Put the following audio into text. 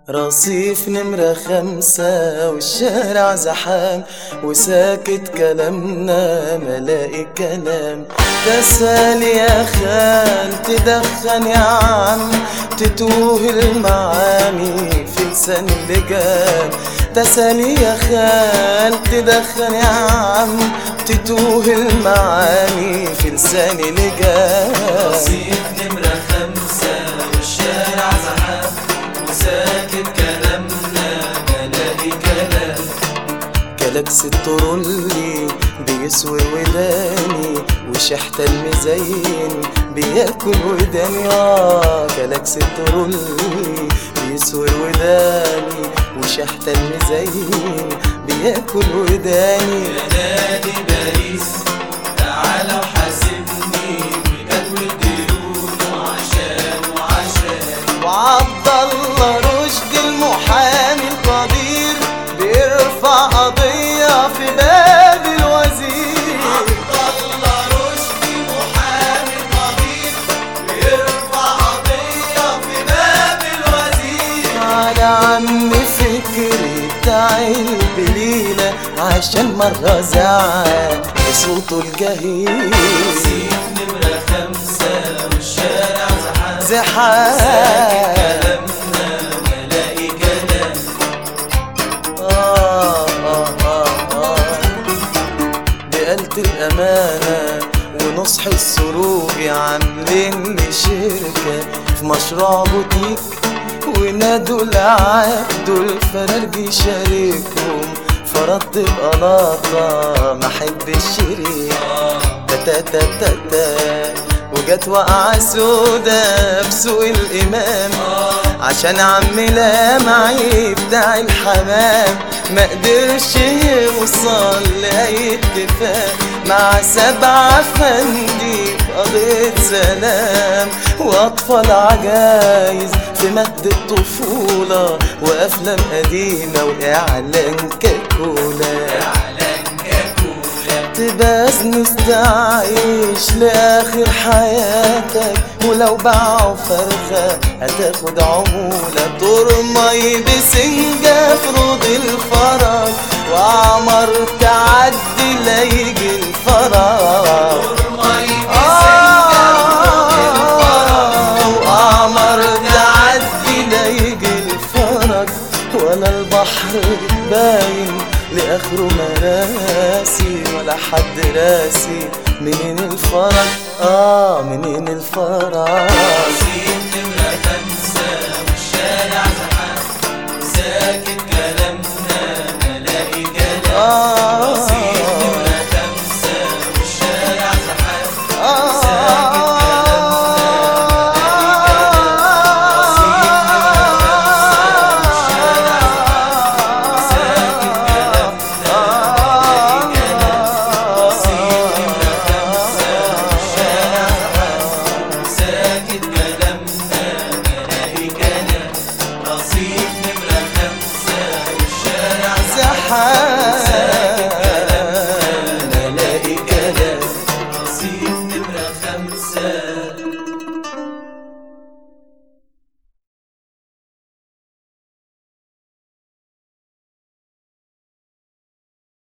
رصيف نمرة خمسة والشارع زحام وساكت كلامنا ملاقي كلام تسالي يا خال تدخن يا عم تتوه المعاني في لسان اللجام تسالي يا خال تدخن يا عم تتوه المعاني في لسان لجام رصيف نمرة خمسة والشارع زحام وساكت كلامنا بلاقي كلام كلاكس الترولي بيسوي وداني وشحت المزين بياكل وداني اه كلاكس الترولي بيسوي وداني وشحت المزين بياكل وداني يا نادي باريس تعالى وحاسبني بجدول ديونه عشان وعشان وعبد الله رشد المحامي القدير بيرفع قضية في باب الوزير الله رشدي محامي قدير بيرفع قضية في باب الوزير على عم فكري بتاع البليلة عشان مرة زعل بصوته الجهيل رصيف نمرة خمسة والشارع زحام زحام كلامنا بلاقي كلام آه آه آه آه بقلت الأمانة ونصح السروج عاملين لي شركة في مشروع بوتيك ونادوا العبد الفرارجي يشاركهم فرضت بقلاطة ما احب الشريك تا تا تا تا وجت وقعة سودا بسوق الإمام عشان عم لامعي بتاع الحمام ما قدرش يوصل لأي اتفاق مع سبعة فندي في قضية سلام وأطفال عجايز في مهد الطفولة وأفلام قديمة وإعلان كاكولا إعلان كاكولا تباس نستعيش لآخر حياتك ولو باعوا فرخة هتاخد عمولة ترمي بسنجة في روض الفرج وعمر تعدي لا يجي الفرج رمي آه، وقمر تعدي لا يجي الفرج ولا البحر باين لاخره مراسي ولا حد راسي منين الفرج اه منين الفرج رصيف نمرة خمسة والشارع زحام وساكت كلامنا بلاقي كلام آه رصيف